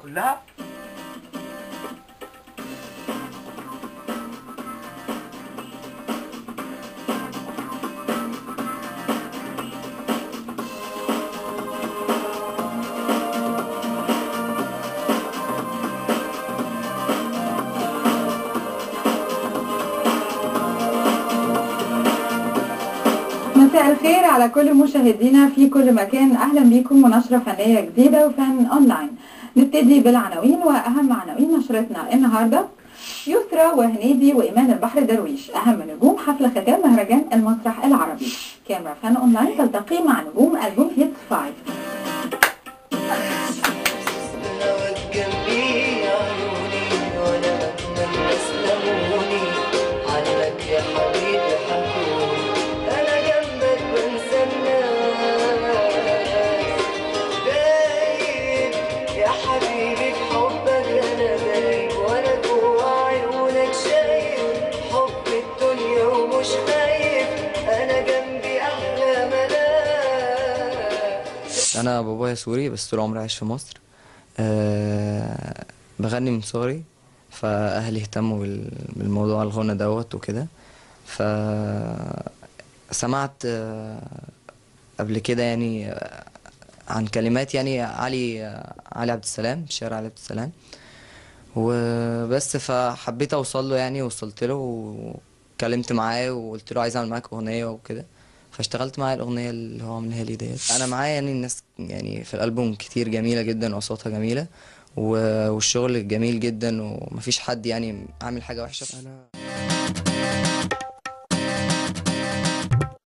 كلها مساء الخير على كل مشاهدينا في كل مكان اهلا بكم ونشره فنيه جديده وفن اونلاين نبتدي بالعناوين واهم عناوين نشرتنا النهارده يسرى وهنيدي وايمان البحر درويش اهم نجوم حفل ختام مهرجان المسرح العربي كاميرا فن اونلاين تلتقي مع نجوم البوم هيتس 5 نوت جنبي عيوني وانا بتمنى سلموني عنك يا حبيبي حكوني انا جنبك بنسى الناس دايب يا حبيبي في حبك انا دايب وانا جوا عيونك شايف حب الدنيا ومش خايف انا جنبي احلى ملاك انا بابايا سوري بس طول عمري عايش في مصر أه بغني من صغري فاهلي اهتموا بال- بالموضوع الغنى دوت وكده ف سمعت آه، قبل كده يعني آه، عن كلمات يعني علي آه، علي عبد السلام شاعر علي عبد السلام وبس فحبيت اوصل له يعني وصلت له وكلمت معاه وقلت له عايز اعمل معاك اغنيه وكده فاشتغلت معاه الاغنيه اللي هو عاملها لي ديت انا معايا يعني الناس يعني في الالبوم كتير جميله جدا واصواتها جميله و- والشغل جميل جدا ومفيش حد يعني عامل حاجه وحشه انا